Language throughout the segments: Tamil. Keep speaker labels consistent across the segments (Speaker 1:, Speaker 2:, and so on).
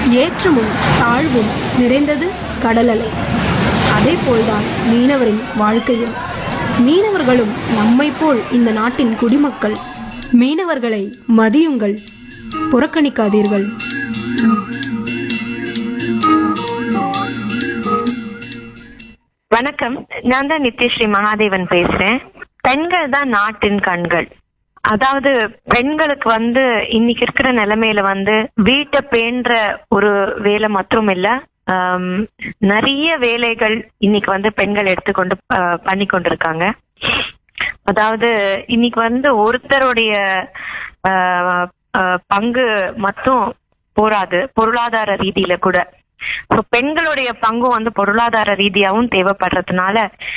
Speaker 1: ஏற்றமும் தாழ்வும் நிறைந்தது கடல் அலை அதே போல்தான் மீனவரின் வாழ்க்கையும் மீனவர்களும் நம்மைப் போல் இந்த நாட்டின் குடிமக்கள் மீனவர்களை மதியுங்கள் புறக்கணிக்காதீர்கள்
Speaker 2: வணக்கம் நான் தான் நித்யஸ்ரீ மகாதேவன் பேசுறேன் பெண்கள் தான் நாட்டின் கண்கள் அதாவது பெண்களுக்கு வந்து இன்னைக்கு இருக்கிற நிலைமையில வந்து வீட்டை பேண்ற ஒரு வேலை மற்றும் இல்ல ஆம், நிறைய வேலைகள் இன்னைக்கு வந்து பெண்கள் எடுத்துக்கொண்டு ஆஹ், பண்ணி கொண்டிருக்காங்க அதாவது இன்னைக்கு வந்து ஒருத்தருடைய ஆஹ், ஆஹ், பங்கு மட்டும் போராது பொருளாதார ரீதியில கூட So, பெண்களுடைய பங்கும் வந்து பொருளாதார ரீதியாவும் தேவைப்படுறதுனால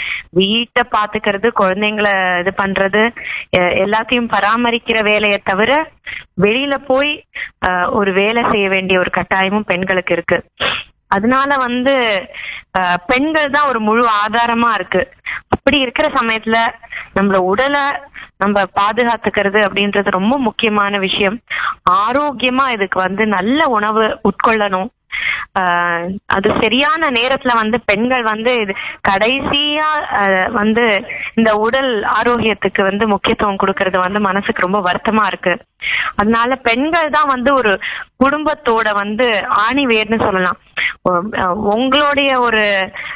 Speaker 2: வீட்டை பாத்துக்கிறது குழந்தைங்களை இது பண்றது எ- எல்லாத்தையும் பராமரிக்கிற வேலையை தவிர வெளியில போய் ஆஹ், ஒரு வேலை செய்ய வேண்டிய ஒரு கட்டாயமும் பெண்களுக்கு இருக்கு அதனால வந்து ஆஹ், பெண்கள் தான் ஒரு முழு ஆதாரமா இருக்கு அப்படி இருக்கிற சமயத்துல நம்மள உடலை நம்ம பாதுகாத்துக்கிறது அப்படின்றது ரொம்ப முக்கியமான விஷயம் ஆரோக்கியமா இதுக்கு வந்து நல்ல உணவு உட்கொள்ளணும் ஆஹ் அது சரியான நேரத்துல வந்து பெண்கள் வந்து இது கடைசியா ஆஹ் வந்து இந்த உடல் ஆரோக்கியத்துக்கு வந்து முக்கியத்துவம் கொடுக்கறது வந்து மனசுக்கு ரொம்ப வருத்தமா இருக்கு அதனால பெண்கள் தான் வந்து ஒரு குடும்பத்தோட வந்து ஆணி வேர்னு சொல்லலாம் உம், அஹ் உங்களுடைய ஒரு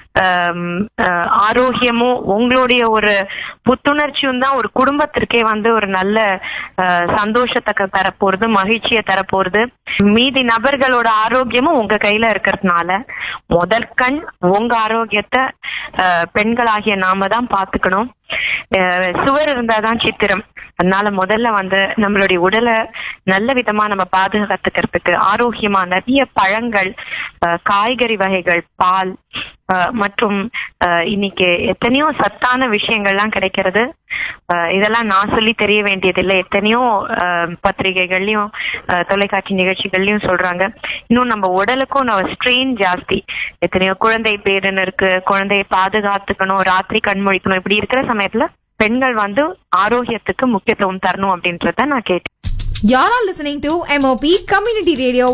Speaker 2: ஆம், அஹ், ஆரோக்கியமும் உங்களுடைய ஒரு புத்துணர்ச்சியும் தான் ஒரு குடும்பத்திற்கே வந்து ஒரு நல்ல அஹ், சந்தோஷத்தை க- தரப்போறது மகிழ்ச்சியை தரப்போறது மீதி நபர்களோட ஆரோக்கியமும் உங்க கையில இருக்கிறதுனால முதல் கண் உங்க ஆரோக்கியத்தை அஹ், பெண்களாகிய நாம தான் பாத்துக்கணும் அஹ், சுவர் இருந்தாதான் சித்திரம் அதனால முதல்ல வந்து நம்மளுடைய உடலை நல்ல விதமா நம்ம பாதுகாத்துக்கிறதுக்கு ஆரோக்கியமா நிறைய பழங்கள் அஹ், காய்கறி வகைகள் பால் அஹ், மற்றும் அஹ், இன்னைக்கு எத்தனையோ சத்தான விஷயங்கள்லாம் கிடைக்கிறது அஹ், இதெல்லாம் நான் சொல்லி தெரிய வேண்டியதில்லை எத்தனையோ அஹ், பத்திரிகைகள்லயும் அஹ், தொலைக்காட்சி நிகழ்ச்சிகள்லயும் சொல்றாங்க இன்னும் நம்ம உடலுக்கும் நம்ம ஸ்ட்ரெயின் ஜாஸ்தி எத்தனையோ குழந்தை பேருன்னு இருக்கு குழந்தையை பாதுகாத்துக்கணும் ராத்திரி கண்மொழிக்கணும் இப்படி இருக்கிற சமயத்துல பெண்கள் வந்து ஆரோக்கியத்துக்கு முக்கியத்துவம் தரணும் அப்படின்றத நான் கேட்டேன்
Speaker 3: You're all listening to MOP Community Radio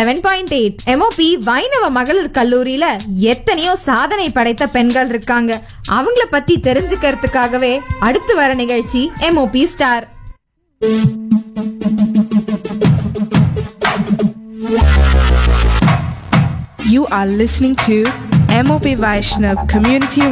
Speaker 3: 107.8 MOP வைணவ மகளிர் கல்லூரியில எத்தனையோ சாதனை படைத்த பெண்கள் இருக்காங்க அவங்கள பத்தி தெரிஞ்சுக்கிறதுக்காகவே அடுத்து வர நிகழ்ச்சி MOP star
Speaker 4: You are listening to MOP Vaishnav Community